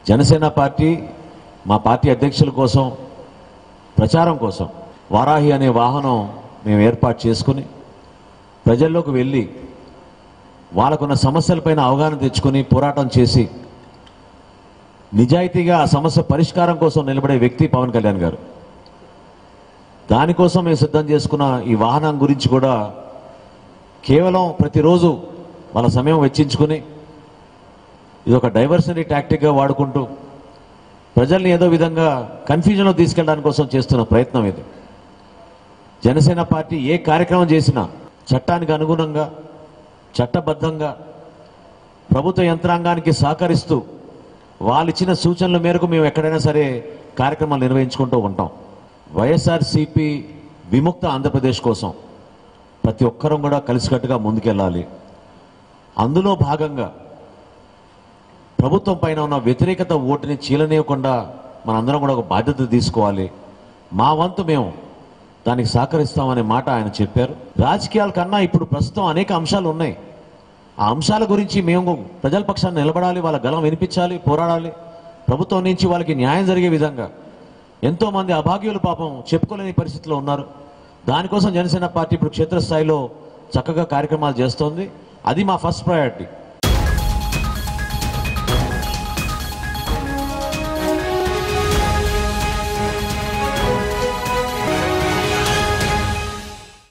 Janasena party మా party అధ్యక్షుల కోసం ప్రచారం కోసం వారాహి అనే వాహనం మేము ఏర్పాటు చేసుకుని ప్రజల్లోకి వెళ్ళి వాళ్ళకున్న సమస్యలపైన అవగాహన తెచ్చుకొని పోరాటం చేసి నిజాయితీగా ఆ సమస్య పరిష్కారం కోసం నిలబడే వ్యక్తి పవన్ కళ్యాణ్ గారు దానికోసం మేము సిద్ధం చేసుకున్న ఈ వాహనం గురించి కూడా కేవలం ప్రతిరోజు వాళ్ళ సమయం వెచ్చించుకుని ఇది ఒక డైవర్సిటీ టాక్టిక్గా వాడుకుంటూ ప్రజల్ని ఏదో విధంగా కన్ఫ్యూజన్లో తీసుకెళ్ళడానికి కోసం చేస్తున్న ప్రయత్నం ఇది జనసేన పార్టీ ఏ కార్యక్రమం చేసినా చట్టానికి అనుగుణంగా చట్టబద్ధంగా ప్రభుత్వ యంత్రాంగానికి సహకరిస్తూ వాళ్ళు ఇచ్చిన సూచనల మేరకు మేము ఎక్కడైనా సరే కార్యక్రమాలు నిర్వహించుకుంటూ ఉంటాం వైఎస్ఆర్సిపి విముక్త ఆంధ్రప్రదేశ్ కోసం ప్రతి ఒక్కరం కూడా కలిసికట్టుగా ముందుకెళ్ళాలి అందులో భాగంగా ప్రభుత్వం పైన ఉన్న వ్యతిరేకత ఓటుని చీలనివ్వకుండా మనందరం కూడా ఒక బాధ్యత తీసుకోవాలి మా వంతు మేము దానికి సహకరిస్తామనే మాట ఆయన చెప్పారు రాజకీయాల కన్నా ఇప్పుడు ప్రస్తుతం అనేక అంశాలు ఉన్నాయి ఆ అంశాల గురించి మేము ప్రజల పక్షాన్ని నిలబడాలి వాళ్ళ గలం వినిపించాలి పోరాడాలి ప్రభుత్వం నుంచి వాళ్ళకి న్యాయం జరిగే విధంగా ఎంతో మంది అభాగ్యులు పాపం చెప్పుకోలేని పరిస్థితిలో ఉన్నారు దానికోసం జనసేన పార్టీ ఇప్పుడు క్షేత్రస్థాయిలో చక్కగా కార్యక్రమాలు చేస్తోంది అది మా ఫస్ట్ ప్రయారిటీ